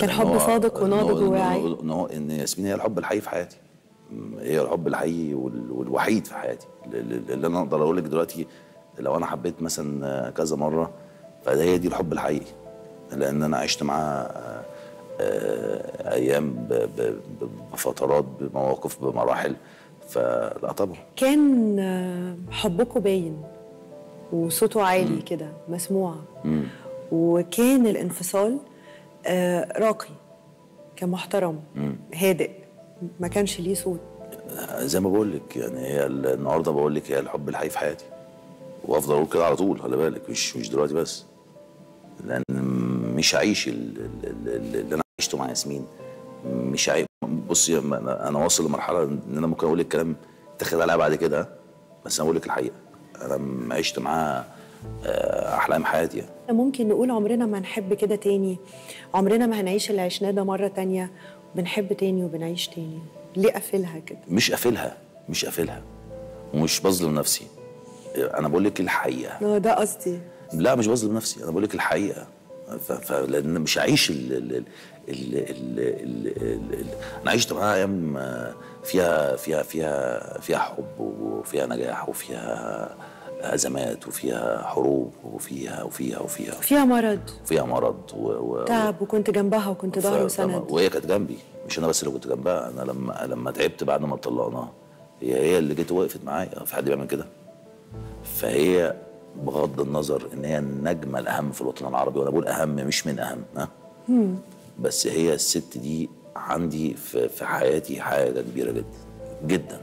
كان إن حب هو- صادق إن وناضج هو- وواعي. إن هو- ان هو ان ياسمين هي الحب الحقيقي في حياتي م- هي الحب الحقيقي وال- والوحيد في حياتي اللي اللي انا اقدر اقول لك دلوقتي لو انا حبيت مثلا كذا مره فده هي دي الحب الحقيقي لان انا عشت معاها آه، آه، ايام ب- ب- ب- بفترات بمواقف بمراحل فلا طبعا كان آه، حبكم باين وصوته عالي كده مسموع وكان الانفصال آه، راقي كان محترم هادئ ما كانش ليه صوت زي ما بقول لك يعني هي ال- النهارده بقول لك هي الحب الحقيقي في حياتي وافضل اقول كده على طول خلي بالك مش مش دلوقتي بس لان مش هعيش ال- ال- ال- اللي انا عشته مع ياسمين مش عايز بصي أما انا أنا واصل لمرحله ان انا ممكن اقول لك كلام تاخد عليها بعد كده بس انا بقول لك الحقيقه انا م- عشت معاها آه، احلام حياتي يعني. ممكن نقول عمرنا ما هنحب كده تاني عمرنا ما هنعيش اللي عشناه ده مرة تانية بنحب تاني وبنعيش تاني ليه قافلها كده مش قافلها مش قافلها ومش بظلم نفسي انا بقول لك الحقيقه هو ده قصدي لا مش بظلم نفسي انا بقول لك الحقيقه ف... ف... لان مش هعيش ال... ال... ال... ال... ال... ال... ال... ال... انا عشت معاها ايام آه، فيها فيها فيها فيها حب وفيها نجاح وفيها ازمات وفيها حروب وفيها وفيها وفيها فيها مرض وفيها مرض و... و... تعب وكنت جنبها وكنت ظهر ف- وسند وهي كانت جنبي مش انا بس اللي كنت جنبها انا لما لما تعبت بعد ما طلقناها هي هي اللي جت وقفت معايا في حد بيعمل كده فهي بغض النظر ان هي النجمه الاهم في الوطن العربي وانا بقول اهم مش من اهم ها بس هي الست دي عندي في, في حياتي حاجه كبيره جدا جدا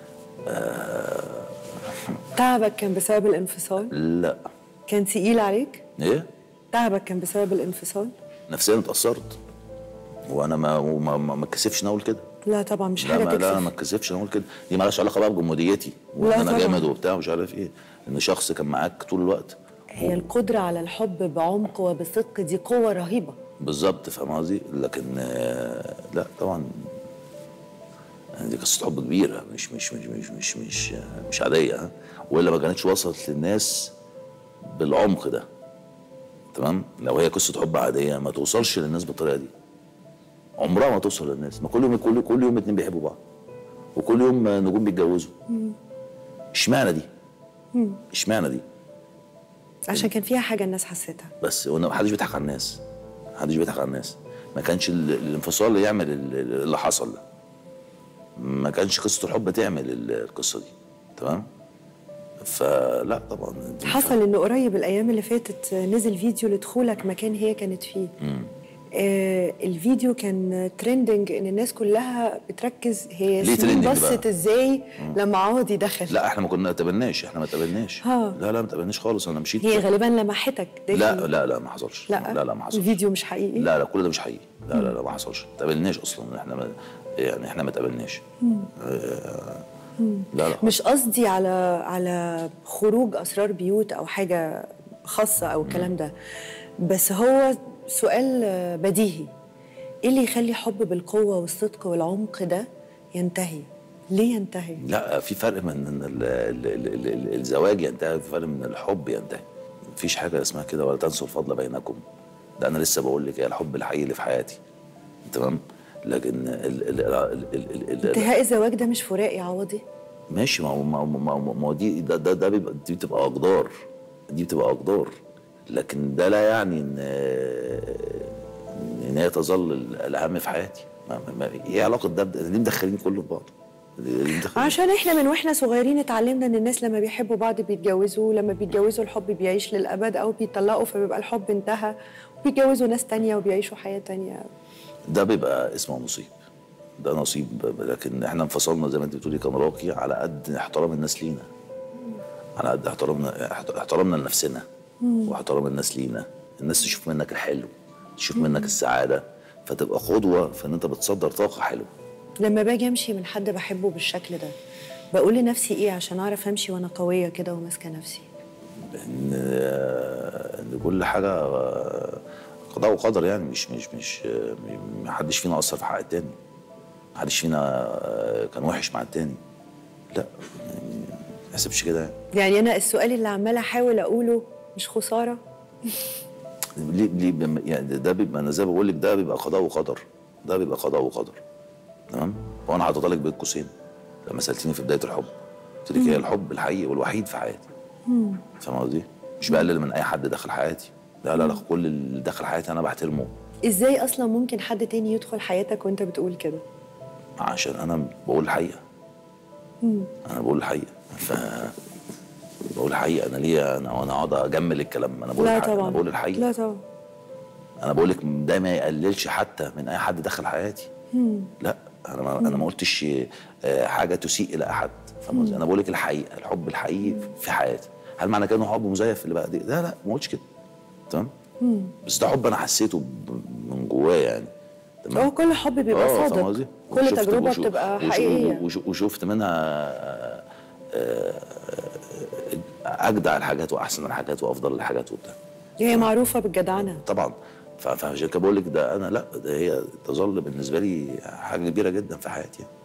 تعبك كان بسبب الانفصال لا كان تقيل عليك ايه تعبك كان بسبب الانفصال نفسيا اتاثرت وانا ما ما ما ما اتكسفش ان اقول كده لا طبعا مش لا حاجه ما لا انا ما تكسف اتكسفش انا اقول كده دي مالهاش علاقه بقى بجموديتي وان لا انا طبعاً. جامد وبتاع ومش عارف ايه ان شخص كان معاك طول الوقت هي القدره على الحب بعمق وبصدق دي قوه رهيبه بالظبط فاهم قصدي لكن آه، لا طبعا يعني دي قصه حب كبيره مش مش مش مش مش مش, آه، مش عاديه ها والا ما كانتش وصلت للناس بالعمق ده تمام لو هي قصه حب عاديه ما توصلش للناس بالطريقه دي عمرها ما توصل للناس ما كل يوم كل كل يوم اتنين بيحبوا بعض وكل يوم نجوم بيتجوزوا اشمعنى دي اشمعنى دي عشان كان فيها حاجه الناس حسيتها بس ما حدش بيضحك على الناس ما حدش بيضحك على الناس ما كانش ال- الانفصال اللي يعمل ال- اللي حصل ده ما كانش قصه الحب تعمل ال- القصه دي تمام فلا طبعا دي حصل انه قريب الايام اللي فاتت نزل فيديو لدخولك مكان هي كانت فيه آه الفيديو كان ترندنج ان الناس كلها بتركز هي ليه ياسمين trending بصت بقى؟ ازاي لما عوضي دخل لا احنا ما كنا تقابلناش احنا ما تقابلناش ها. لا لا ما تقابلناش خالص انا مشيت هي غالبا لمحتك داخل لا لا لا ما حصلش لا لا لا ما حصلش الفيديو مش حقيقي لا لا كل ده مش حقيقي لا لا لا ما حصلش ما تقابلناش اصلا احنا ما يعني احنا ما تقابلناش آه، لا لا مش قصدي على على خروج اسرار بيوت او حاجه خاصه او الكلام ده بس هو سؤال بديهي ايه اللي يخلي حب بالقوه والصدق والعمق ده ينتهي ليه ينتهي لا في فرق من ان ال- ال- ال- ال- ال- الزواج ينتهي في فرق من الحب ينتهي مفيش حاجه اسمها كده ولا تنسوا الفضل بينكم ده انا لسه بقول لك هي الحب الحقيقي اللي في حياتي تمام لكن ال ال ال ال ال ال انتهاء الزواج ده مش فراق يا عوضي ماشي ما هو ما هو ما هو ما هو دي ده ده, ده بيبقى دي بتبقى اقدار دي بتبقى اقدار لكن ده لا يعني ان ان هي تظل الاهم في حياتي ما ما ما- ايه علاقه ده بده؟ ليه مدخلين كله في بعض؟ ليه مدخلين عشان احنا من واحنا صغيرين اتعلمنا ان الناس لما بيحبوا بعض بيتجوزوا لما بيتجوزوا الحب بيعيش للابد او بيطلقوا فبيبقى الحب انتهى وبيتجوزوا ناس تانية وبيعيشوا حياة تانية ده بيبقى اسمه نصيب ده نصيب لكن احنا انفصلنا زي ما انت بتقولي كان راقي على قد احترام الناس لينا على قد احترامنا احت- احترامنا لنفسنا واحترام الناس لينا الناس تشوف منك الحلو تشوف منك السعاده فتبقى قدوه في ان انت بتصدر طاقه حلوه لما باجي امشي من حد بحبه بالشكل ده بقول لنفسي ايه عشان اعرف امشي وانا قوية كده وماسكة نفسي ان ان كل حاجه قضاء وقدر يعني مش مش مش ما حدش فينا اثر في حق التاني ما حدش فينا كان وحش مع التاني لا يعني ما تحسبش كده يعني يعني انا السؤال اللي عمالة احاول اقوله مش خسارة ليه ليه بم- يعني ده بيبقى انا زي ما بقول لك ده بيبقى قضاء وقدر ده بيبقى قضاء وقدر تمام وانا حاططها لك بين قوسين لما سالتني في بدايه الحب قلت لك هي الحب الحقيقي والوحيد في حياتي فاهم قصدي؟ مش بقلل من اي حد دخل حياتي لا لا لا كل اللي دخل حياتي انا بحترمه ازاي اصلا ممكن حد تاني يدخل حياتك وانت بتقول كده عشان انا بقول الحقيقه انا بقول الحقيقه ف بقول الحقيقه انا ليه انا وانا اقعد اجمل الكلام انا بقول لا الحقيقه طبعا انا بقول الحقيقه لا طبعا انا بقول لك ده ما يقللش حتى من اي حد دخل حياتي لا انا ما انا ما قلتش آه، حاجه تسيء الى احد فاهم قصدي؟ انا بقول لك الحقيقه الحب الحقيقي في حياتي هل معنى كده انه حب مزيف اللي بقى دي لا لا ما قلتش كده تمام بس ده حب انا حسيته ب- من جوايا يعني تمام هو كل حب بيبقى آه، فاهم صادق قصدي؟ كل وشفت- تجربه وشو- بتبقى وشو- حقيقيه وشو- وشفت منها آه، آه، اجدع الحاجات واحسن الحاجات وافضل الحاجات وبتاع هي معروفه بالجدعنه طبعا ف- فعشان كده بقول لك ده انا لا ده هي تظل بالنسبه لي حاجه كبيره جدا في حياتي